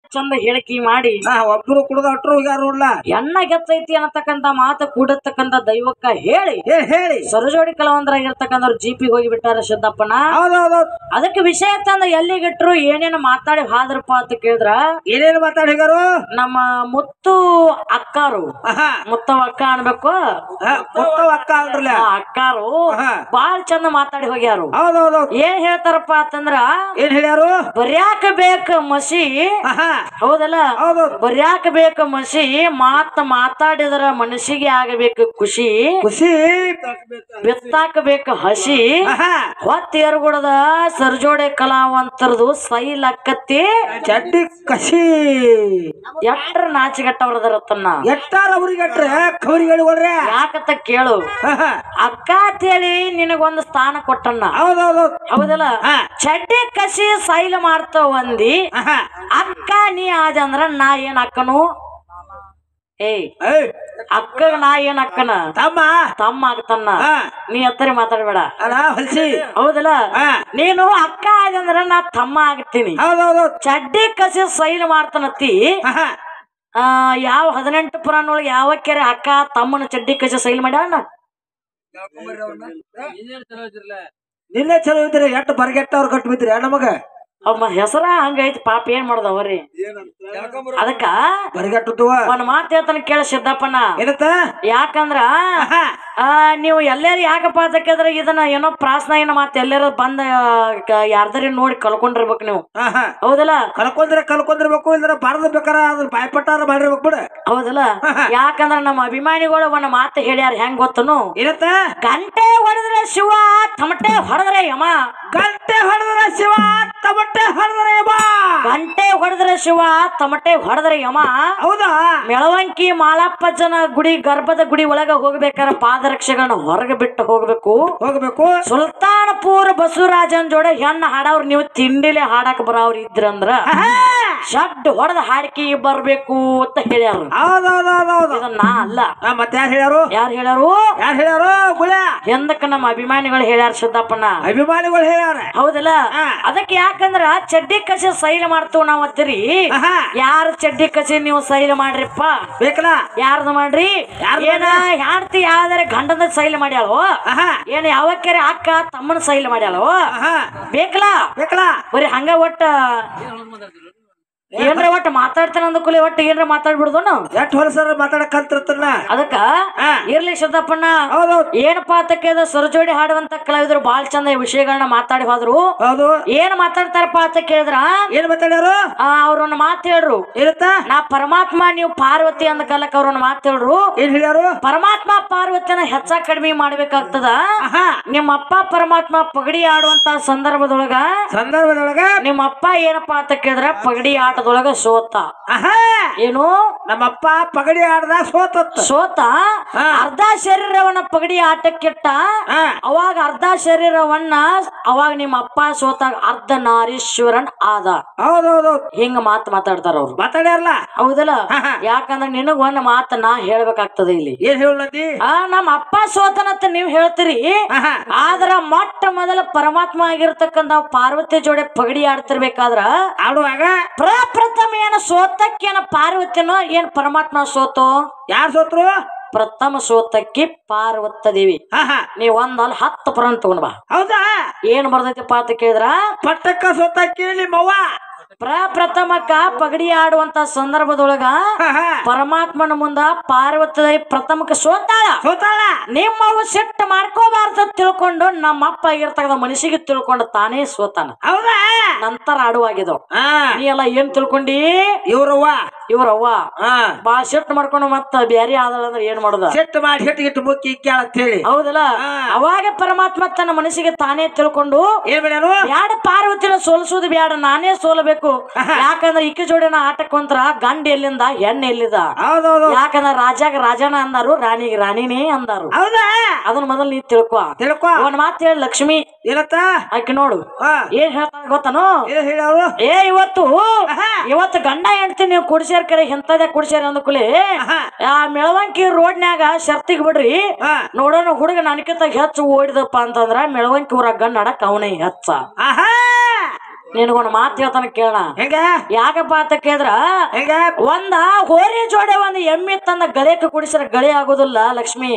ಚಂದ ಹೇಳಿಕೆ ಮಾಡಿ ಹಾ ಒಬ್ರು ಕುಡ್ದ ಅಟ್ರು ಹೋಗ್ಯಾರ ನೋಡ್ಲ ಎಣ್ಣ ಗೆತ್ತೈತಿ ಅನ್ನತಕ್ಕಂತ ಮಾತು ಕೂಡತಕ್ಕಂತ ದೈವಕ್ಕ ಹೇಳಿ ಏ ಹೇಳಿ ಸರಜೋಡಿ ಕಲಾವಂತರಾಗಿರ್ತಕ್ಕಂಥವ್ರು ಜಿಪಿಗೆ ಹೋಗಿ ಬಿಟ್ಟಾರ ಸಿದ್ದಪ್ಪನ ಹೌದೌದು ಅದಕ್ಕೆ ವಿಷಯ ತಂದ ಎಲ್ಲಿಗಿಟ್ರು ಏನೇನು ಮಾತಾಡಿ ಹಾದ್ರಪ್ಪ ಅಂತ ಕೇಳಿದ್ರ ಏನೇನು ಮಾತಾಡಿ ಹೋಗ್ಯಾರು ನಮ್ಮ ಮುತ್ತು ಅಕ್ಕಾರು ಆಹಾ ಮುತ್ತವ ಅಕ್ಕ ಅನ್ಬೇಕು ಹಾ, ಮೊತ್ತ ಅಕ್ಕ ಅಲ್ರಲ್ಲ ಆ ಅಕ್ಕಾರು ಆಹಾ. ಬಾಳ್ ಚಂದ ಮಾತಾಡಿ ಹೋಗ್ಯಾರು ಹೌದೌದು ಏನ್ ಹೇಳ್ತಾರಪ್ಪ ಅಂತಂದ್ರ ಏನ್ ಹೇಳ್ಯಾರು ಬರ್ಯಾಕ ಬೇಕ ಮಸಿ ಆಹಾ ಹೌದಲ್ಲ ಹೌದೌದು ಬರ್ಯಾಕ ಬೇಕ ಮಸಿ ಮಾತ ಮಾತಾಡಿದ್ರ ಮನಸ್ಸಿಗೆ ಆಗಬೇಕು ಖುಷಿ ಖುಷಿ ಬಿತ್ತಾಕ ಬೇಕು ಹಸಿ ಆಹಾ ಹೊತ್ತೇರ್ಗುಡದ ಸರ್ಜೋಡೆ ಕಲಾವಂತರದು ಸೈಲ್ ಅಕ್ಕತ್ತಿ ಚಡ್ಡಿ ಕಸಿ ಎಟ್ರ ನಾಚಿಗಟ್ಟವ್ರದರ ತನ್ನ ಎಟ್ಟಾರ ಅವ್ರಿಗೆ ಅಟ್ರೆ ಕವರಿಗೆ ಹೇಳಿಕೊಡ್ರೆ ಯಾಕತ್ತ ಕೇಳು ಆಹಾ ಅಕ್ಕ ಅಂತೇಳಿ ನಿನಗೊಂದು ಸ್ಥಾನ ಕೊಟ್ಟಣ್ಣ ಹೌದೌದು ಹೌದಲ್ಲ ಹಾ ಚಡ್ಡಿ ಕಸಿ ಸೈಲ್ ಮಾಡ್ತಾವ ಒಂದಿ ಆಹಾ ಅಕ್ಕ ನೀ ಆದಂದ್ರ ನಾ ಏನ್ ಅಕ್ಕನು ಏಯ್ ಏಯ್ ಅಕ್ಕಗ ನಾ ಏನ್ ಅಕ್ಕನ ತಮ್ಮ ತಮ್ಮ ಆಗ್ತನ್ನ ಹಾ ನೀ ಹತ್ತರಿ ಮಾತಾಡ್ಬೇಡ ಅಲ್ಲ ಹೊಲ್ಸಿ ಹೌದಲ್ಲ ಹಾ ನೀನು ಅಕ್ಕ ಆದಂದ್ರ ನಾ ತಮ್ಮ ಆಗ್ತೀನಿ ಹೌದೌದು ಚಡ್ಡಿ ಕಸಿ ಸೈಲ್ ಮಾಡ್ತಾನತ್ತಿ ಆಹಾ ಆ ಯಾವ ಹದಿನೆಂಟು ಪುರಾಣ ಒಳಗೆ ಯಾವ ಕೆರೆ ಅಕ್ಕ ತಮ್ಮನ ಚಡ್ಡಿ ಕಸಿ ಸೈಲ್ ಮಾಡ್ಯಾಳ ನಿನ್ನೆ ಚಲೋ ಇದ್ರಿ ಎಟ್ಟು ಬರ್ಗೆಟ್ಟವ್ರು ಕಟ್ಟು ಬಿದ್ರಿ ನಮಗ ಅಮ್ಮ ಹೆಸರ ಹಂಗೈತಿ ಪಾಪ ಏನ್ ಮಾಡ್ದವ್ರಿ ಅದಕ್ಕ ಬರ್ಗೆಟ್ಟುವ ಒಂದ್ ಮಾತು ಹೇಳ್ತಾನ ಕೇಳ ಸಿದ್ದಪ್ಪನ ಏನತ್ತ ಯಾಕಂದ್ರ ಆಹಾ ಆ ನೀವು ಎಲ್ಲಾರು ಯಾಕಪ್ಪ ಅಂತ ಕೇಳಿದ್ರೆ ಇದನ್ನ ಏನೋ ಪ್ರಾಸ್ನ ಏನೋ ಮಾತು ಎಲ್ಲಾರು ಬಂದ ಯಾರ್ದಾರಿ ನೋಡಿ ಕಳ್ಕೊಂಡಿರ್ಬೇಕು ನೀವು ಆಹಾ ಹೌದಲ್ಲ ಕಲ್ಕೊಂಡ್ರೆ ಕಲ್ಕೊಂಡಿರ್ಬೇಕು ಇಲ್ದ್ರ ಬಾರದ್ ಬೇಕಾರ ಅದ್ರ ಬಾಯ್ಪಟ್ಟಾರ ಮಾಡಿರ್ಬೇಕು ಬಿಡ ಹೌದಲ್ಲ ಯಾಕಂದ್ರ ನಮ್ಮ ಅಭಿಮಾನಿಗಳು ಒಂದ್ ಮಾತು ಹೇಳ್ಯಾರ ಹೆಂಗ್ ಗೊತ್ತನು ಏನತ್ತ ಗಂಟೆ ಹೊಡೆದ್ರೆ ಶಿವ ತಮಟೆ ಹೊಡೆದ್ರೆ ಯಮ ಗಂಟೆ ಹೊಡೆದ್ರ ಶಿವ ತಮಟೆ ಹೊಡೆದ್ರ ಯಮ ಗಂಟೆ ಹೊಡೆದ್ರೆ ಶಿವ ತಮಟೆ ಹೊಡೆದ್ರೆ ಯಮ ಹೌದಾ ಮೆಳವಂಕಿ ಮಾಳಪ್ಪಜ್ಜನ ಗುಡಿ ಗರ್ಭದ ಗುಡಿ ಒಳಗ ಹೋಗ್ಬೇಕಾರ ಪಾದರಕ್ಷೆಗಳನ್ನ ಹೊರಗೆ ಬಿಟ್ಟು ಹೋಗ್ಬೇಕು ಹೋಗ್ಬೇಕು ಸುಲ್ತಾನಪುರ ಬಸವರಾಜನ್ ಜೋಡ ಹೆಣ್ಣ ಹಾಡವ್ರ ನೀವು ತಿಂಡಿಲೆ ಹಾಡಕ್ ಬರೋವ್ರ ಇದ್ರಂದ್ರ ಆಹಾ! ಶಡ್ ಹೊಡೆದ ಹಾಡಿಕೆ ಬರ್ಬೇಕು ಅಂತ ಹೇಳ್ಯಾರ ಹೌದೌದೌದೌದು ಇದನ್ನ ನಾ ಅಲ್ಲ ಆ, ಮತ್ತೆ ಯಾರು ಹೇಳ್ಯಾರು ಯಾರು ಹೇಳ್ಯಾರು ಯಾರು ಹೇಳ್ಯಾರು ಗುಳ ಎಂದಕ್ಕ ನಮ್ಮ ಅಭಿಮಾನಿಗಳು ಹೇಳ್ಯಾರ ಸಿದ್ದಪ್ಪನ ಅಭಿಮಾನಿಗಳು ಹೇಳ್ಯಾರ ಹೌದಲ್ಲ ಹಾ. ಅದಕ್ಕೆ ಯಾಕಂದ್ರ ಚಡ್ಡಿ ಕಸಿ ಸೈಲ್ ಮಾಡ್ತೀವಿ ನಾವ್ ಅಂತೀರಿ ಆಹಾ ಯಾರ ಚಡ್ಡಿ ಕಸಿ ನೀವು ಸೈಲ್ ಮಾಡ್ರಿಪ್ಪ ಬೇಕಲ್ಲ ಯಾರ್ದು ಮಾಡ್ರಿ ಯಾರ್ದ್ ಏನ ಹೆಂಡತಿ ಯಾವ್ದಾರ ಗಂಡನ ಸೈಲ್ ಮಾಡ್ಯಾಳು ಆಹಾ ಏನ ಯಾವಕ್ಕೆರೆ ಅಕ್ಕ ತಮ್ಮನ ಸೈಲ್ ಮಾಡ್ಯಾಳು ಆಹಾ ಬೇಕಲ್ಲ ಬೇಕಲ್ಲ ಬರೀ ಹಂಗ ಒಟ್ಟ ಏನ್ರ ಒಟ್ಟ ಮಾತಾಡ್ತಾನ ಅಂದಕೂಲೆ ಒಟ್ಟ ಏನ್ರ ಮಾತಾಡ್ಬಿಡ್ದು ನಾವು ಎಷ್ಟ್ ಹೊಲಸರ ಮಾತಾಡಕ್ ಕಲ್ತಿರ್ತನ ಅದಕ್ಕ ಹಾ. ಇರ್ಲಿ ಸಿದ್ದಪ್ಪಣ್ಣ ಹೌದೌದು ಏನಪ್ಪಾ ಅಂತ ಕೇಳಿದ ಸರಜೋಡಿ ಹಾಡುವಂತ ಕಲಾವಿದರು ಬಾಳ್ ಚಂದ ಈ ವಿಷಯಗಳನ್ನ ಮಾತಾಡಿ ಹೋದ್ರು ಹೌದು ಏನ್ ಮಾತಾಡ್ತಾರಪ್ಪ ಅಂತ ಕೇಳಿದ್ರ ಏನ್ ಮಾತಾಡ್ಯಾರು ಆ, ಅವ್ರೊಂದ್ ಮಾತು ಹೇಳ್ರು ಏನತ್ತ ನಾ ಪರಮಾತ್ಮ ನೀವು ಪಾರ್ವತಿ ಅಂದ ಕಾಲಕ್ಕೆ ಅವ್ರೊಂದ್ ಮಾತು ಹೇಳ್ರು ಏನ್ ಹೇಳ್ಯಾರು ಪರಮಾತ್ಮ ಪಾರ್ವತಿನ ಹೆಚ್ಚ ಕಡಿಮೆ ಮಾಡ್ಬೇಕಾಗ್ತದ ಆಹಾ ನಿಮ್ಮ ಅಪ್ಪ ಪರಮಾತ್ಮ ಪಗಡಿ ಆಡುವಂತ ಸಂದರ್ಭದೊಳಗ ಸಂದರ್ಭದೊಳಗ ನಿಮ್ಮ ಅಪ್ಪ ಏನಪ್ಪಾ ಅಂತ ಕೇಳಿದ್ರ ಪಗಡಿ ಆಟದೊಳಗ ಸೋತ ಆಹಾ ಏನು ನಮ್ಮಪ್ಪ ಪಗಡಿ ಆಡ್ದಾಗ ಸೋತತ್ತ ಸೋತ ಹಾ. ಅರ್ಧ ಶರೀರವನ್ನ ಪಗಡಿ ಆಟಕ್ಕಿಟ್ಟ ಹಾ ಅವಾಗ ಅರ್ಧ ಶರೀರವನ್ನ ಅವಾಗ ನಿಮ್ಮ ಅಪ್ಪ ಸೋತಾಗ ಅರ್ಧ ನಾರೀಶ್ವರನ್ ಆದ ಹೌದೌದು ಹಿಂಗ ಮಾತು ಮಾತಾಡ್ತಾರ ಅವ್ರು ಮಾತಾಡ್ಯಾರಲ್ಲ ಹೌದಲ್ಲ ಹಾ, ಹಾ. ಯಾಕಂದ್ರ ನಿನಗ ಒಂದ್ ಮಾತ ನಾ ಹೇಳ್ಬೇಕಾಗ್ತದ ಇಲ್ಲಿ ಏನ್ ಹೇಳಂದಿ ಆ ನಮ್ಮ ಅಪ್ಪ ಸೋತನಂತ ನೀವ್ ಹೇಳ್ತೀರಿ ಆಹಾ ಆದ್ರ ಮೊಟ್ಟ ಮೊದಲ ಪರಮಾತ್ಮ ಆಗಿರ್ತಕ್ಕಂಥ ಪಾರ್ವತಿ ಜೋಡಿ ಪಗಡಿ ಆಡ್ತಿರ್ಬೇಕಾದ್ರ ಆಡುವಾಗ ಪ್ರಪ್ರಥಮ ಏನ ಸೋತಕ್ಕೇನ ಪಾರ್ವತಿನೋ ಏನ್ ಪರಮಾತ್ಮ ಸೋತು ಯಾರ್ ಸೋತ್ರು ಪ್ರಥಮ ಸೋತಕ್ಕಿ ಪಾರ್ವತ ದೇವಿ ಹಾ ಹಾ ನೀವ್ ಒಂದಲ್ಲ ಹತ್ತು ಪುರಾಣ ತಗೊಂಡ್ ಬಾ ಹೌದಾ ಏನ್ ಬರ್ದೈತಿಪ್ಪ ಅಂತ ಕೇಳಿದ್ರ ಪಟ್ಟಕ್ಕ ಸೋತ ಕೇಳಿ ಮವ್ವ ಪ್ರಪ್ರಥಮಕ್ಕ ಪಗಡಿ ಆಡುವಂತ ಸಂದರ್ಭದೊಳಗ ಹಾ ಹಾ ಪರಮಾತ್ಮನ ಮುಂದ ಪಾರ್ವತಿ ದೇವಿ ಪ್ರಥಮಕ್ಕೆ ಸೋತಾಳ ಸೋತಾಳ ನಿಮ್ಮವು ಸಿಟ್ಟು ಮಾಡ್ಕೋಬಾರ್ದು ಅಂತ ತಿಳ್ಕೊಂಡು ನಮ್ಮ ಅಪ್ಪ ಆಗಿರ್ತಕ್ಕಂಥ ಮನುಷ್ಯಗೆ ತಿಳ್ಕೊಂಡು ತಾನೇ ಸೋತಾನ ಹೌದಾ ನಂತರ ಆಡುವಾಗಿದ್ದವು ಹಾ ನೀ ಎಲ್ಲ ಏನ್ ತಿಳ್ಕೊಂಡಿ ಇವ್ರವ್ವ ಇವ್ರವ್ವ ಹಾ ಬಾ ಸಿಟ್ಟು ಮಾಡ್ಕೊಂಡು ಮತ್ತ ಬ್ಯಾರೆ ಆದಳ ಅಂದ್ರೆ ಏನ್ ಮಾಡುದ ಸೆಟ್ ಮಾಡಿ ಸೆಟ್ ಗಿಟ್ಟು ಮುಕ್ಕಿ ಕೇಳ ಅಂತ ಹೇಳಿ ಹೌದಲ್ಲ ಹಾ. ಅವಾಗ ಪರಮಾತ್ಮ ತನ್ನ ಮನಸ್ಸಿಗೆ ತಾನೇ ತಿಳ್ಕೊಂಡು ಏನ್ ಮಾಡ್ಯಾರು ಬ್ಯಾಡ ಪಾರ್ವತಿನ ಸೋಲಿಸೋದು ಬ್ಯಾಡ ನಾನೇ ಸೋಲಬೇಕು ಯಾಕಂದ್ರೆ ಇಕ್ಕಿ ಜೋಡಿನ ಆಟಕ್ ಕುಂತ್ರ ಗಂಡ ಎಲ್ಲಿಂದ ಹೆಣ್ಣು ಎಲ್ಲಿದ ಹೌದೌದು ಯಾಕಂದ್ರ ರಾಜಾಗ ರಾಜನ ಅಂದಾರು ರಾಣಿಗೆ ರಾಣಿನೇ ಅಂದಾರು ಹೌದಾ ಅದನ್ನ ಮೊದಲು ನೀ ತಿಳ್ಕೊ ತಿಳ್ಕೊ ಒಂದ್ ಮಾತು ಹೇಳಿ ಲಕ್ಷ್ಮಿ ಏನತ್ತ ಆಕಿ ನೋಡು ಹಾ ಏನ್ ಹೇಳ್ತಾನ ಗೊತ್ತನು ಏನ್ ಹೇಳ್ಯಾರು ಏ ಇವತ್ತು ಆಹಾ. ಇವತ್ತು ಗಂಡ ಹೆಂಡತಿ ನೀವು ಕುಡಿಸ್ಯಾರ ಕರೆ ಎಂತದೇ ಕುಡಿಸ್ಯಾರ ಅಂದ್ಕೂಲಿ ಆಹಾ. ಆ ಮೆಳವಂಕಿ ರೋಡ್ನ್ಯಾಗ ಶರ್ತಿಗ್ ಬಿಡ್ರಿ ಹಾ ನೋಡೋಣ ಹುಡುಗ ನನಕಿಂತ ಹೆಚ್ಚು ಓಡಿದಪ್ಪ ಅಂತಂದ್ರ ಮೆಳವಂಕಿ ಊರಾಗ ಗಂಡ ಆಡಕ್ ಅವನೇ ಹೆಚ್ಚ ಆಹಾ ನಿನಗೊಂದು ಮಾತು ಹೇಳ್ತಾನ ಕೇಳ ಹೆಂಗ ಯಾಕಪ್ಪ ಅಂತ ಕೇಳಿದ್ರ ಹೆಂಗ ಒಂದ ಹೋರಿ ಜೋಡೆ ಒಂದ್ ಎಮ್ಮಿ ತಂದ ಗಳೇಕ ಕುಡಿಸ್ರ ಗಳಿ ಆಗೋದಿಲ್ಲ ಲಕ್ಷ್ಮಿ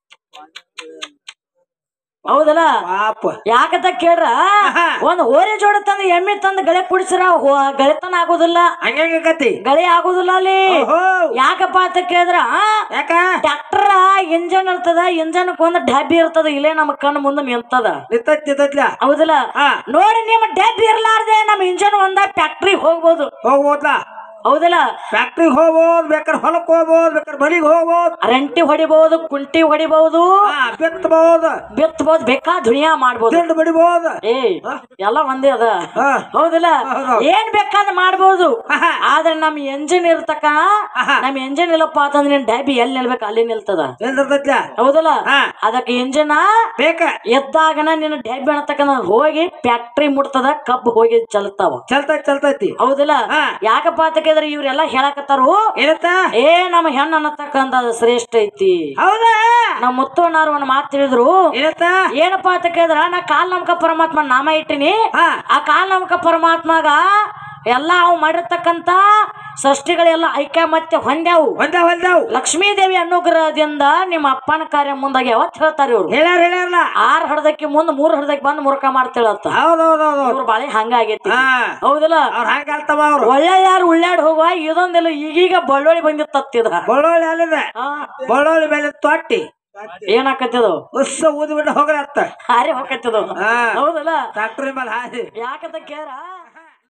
ಹೌದಲ್ಲ ಪಾಪ ಯಾಕಂತ ಕೇಳ್ರ ಆಹಾ. ಒಂದ್ ಹೋರಿ ಜೋಡಿ ತಂದ ಎಮ್ಮಿ ತಂದ ಗಳೆ ಕುಡಿಸ್ರ ಗಳಿತನ ಆಗೋದಿಲ್ಲ ಹಂಗಂಗತಿ ಗಳಿ ಆಗೋದಿಲ್ಲ ಅಲ್ಲಿ ಓಹೋ ಯಾಕಪ್ಪ ಅಂತ ಕೇಳಿದ್ರ ಯಾಕ ಟ್ರ್ಯಾಕ್ಟರ್ ಇಂಜನ್ ಇರ್ತದ ಇಂಜನ್ ಒಂದ್ ಡಬ್ಬಿ ಇರ್ತದ ಇಲ್ಲೇ ನಮ್ಮ ಕಣ್ಣು ಮುಂದೆ ನಿಂತದ ನಿಂತೈತ್ ನಿಂತೈತ್ಲ ಹೌದಲ್ಲ ಹಾ ನೋಡಿ ನಿಮ್ಮ ಡಬ್ಬಿ ಇರ್ಲಾರ್ದೆ ನಮ್ಮ ಇಂಜನ್ ಒಂದ ಫ್ಯಾಕ್ಟ್ರಿ ಹೋಗ್ಬೋದು ಹೋಗ್ಬೋದ್ಲ ಹೌದಲ್ಲ ಫ್ಯಾಕ್ಟ್ರಿಗೆ ಹೋಗ್ಬೋದು ಬೇಕಾದ್ರೆ ಹೊಲಕ್ ಹೋಗ್ಬೋದು ಬೇಕಾದ್ರೆ ಮನಿಗೆ ಹೋಗ್ಬೋದು ರೆಂಟಿ ಹೊಡಿಬಹುದು ಕುಂಟಿ ಹೊಡಿಬಹುದು ಹಾ ಬಿತ್ತಬಹುದು ಬಿತ್ತಬಹುದು ಬೇಕಾ ದುನಿಯಾ ಮಾಡ್ಬೋದು ತಿಂಡು ಬಡಿಬಹುದು ಏ ಎಲ್ಲ ಒಂದೇ ಅದ ಹಾ ಹೌದಲ್ಲ ಹೌದು. ಏನ್ ಬೇಕಾದ್ರೆ ಮಾಡ್ಬೋದು ಆಹಾ. ಆದ್ರೆ ನಮ್ ಎಂಜಿನ್ ಇರ್ತಕ ಆಹಾ. ನಮ್ ಎಂಜಿನ್ ಇಲ್ಲಪ್ಪ ಅಂತಂದ್ರೆ ನಿನ್ ಡೈಬಿ ಎಲ್ಲಿ ನಿಲ್ಬೇಕು ಅಲ್ಲಿ ನಿಲ್ತದ ಏನಿರ್ತೈತ್ಲ ಹೌದಲ್ಲ ಹಾ ಅದಕ್ಕೆ ಇಂಜಿನ್ ಬೇಕ ಎದ್ದಾಗನ ನಿನ್ನ ಡೈಬಿ ಅನ್ನತಕ್ಕ ಹೋಗಿ ಫ್ಯಾಕ್ಟ್ರಿ ಮುಟ್ತದ ಕಬ್ಬು ಹೋಗಿ ಚಲ್ತಾವ ಚಲ್ತೈತಿ ಚಲ್ತೈತಿ ಹೌದಲ್ಲ ಹಾ. ಯಾಕಪ್ಪ ಅಂತ ಕೇಳಿದ್ರೆ ಇವ್ರೆಲ್ಲ ಹೇಳಕತ್ತಾರು ಏನತ್ತ ಏ ನಮ್ಮ ಹೆಣ್ಣು ಅನ್ನತಕ್ಕಂತ ಅದು ಶ್ರೇಷ್ಠ ಐತಿ ಹೌದಾ ನಮ್ಮ ಮುತ್ತಣ್ಣಾರು ಒಂದು ಮಾತು ತಿಳಿದ್ರು ಏನತ್ತ ಏನಪ್ಪಾ ಅಂತ ಕೇಳಿದ್ರ ನಾ ಕಾಲ್ ನಮ್ಕ ಪರಮಾತ್ಮ ನಾಮ ಇಟ್ಟಿನಿ ಹಾ ಆ ಕಾಲ್ ನಮ್ಕ ಪರಮಾತ್ಮಗ ಎಲ್ಲ ಅವು ಮಾಡಿರ್ತಕ್ಕಂತ ಸೃಷ್ಟಿಗಳೆಲ್ಲ ಐಕ್ಯ ಮತ್ತೆ ಹೊಂದ್ಯಾವು ಒಂದಾವ್ ಒಂದಾವ್ ಲಕ್ಷ್ಮೀ ದೇವಿ ಅನುಗ್ರಹದಿಂದ ನಿಮ್ಮ ಅಪ್ಪನ ಕಾರ್ಯ ಮುಂದಾಗಿ ಯಾವತ್ ಹೇಳ್ತಾರ ಇವ್ರು ಹೇಳ್ಯಾರ ಹೇಳ್ಯಾರಲ್ಲ ಆರ್ ಹಡದಕ್ಕೆ ಮುಂದ್ ಮೂರ್ ಹಡದಕ್ಕೆ ಬಂದ್ ಮುರುಕ ಮಾಡ್ತೇಳತ್ತ ಹೌದೌದೌದು ಇವ್ರ ಬಾಳೆ ಹಂಗಾಗೈತಿ ಹಾ ಹೌದಲ್ಲ ಅವ್ರ ಹಂಗ ಅಲ್ತವ ಅವ್ರು ಒಳ್ಳೆ ಯಾರು ಉಳ್ಳಾಡ್ ಹೋಗುವ ಇದೊಂದೆಲ್ಲ ಈಗೀಗ ಬಳ್ಳೊಳ್ಳಿ ಬಂದಿತ್ತತ್ತಿದ ಬಳ್ಳೋಳಿ ಅಲ್ಲಿದೆ ಬಳ್ಳೋಳಿ ಮೇಲೆ ತೊಟ್ಟಿ ಏನಾಕತ್ತಿದು ಉಸ್ಸ ಊದಿ ಬಿಟ್ಟು ಹೋಗ್ರ ಅತ್ತ ಹಾರಿ ಹೋಗತ್ತಿದು ಹಾ ಹೌದಲ್ಲ ಟ್ರಾಕ್ಟರ್ ಮೇಲೆ ಹಾಸಿ ಯಾಕಂತ ಕೇಳ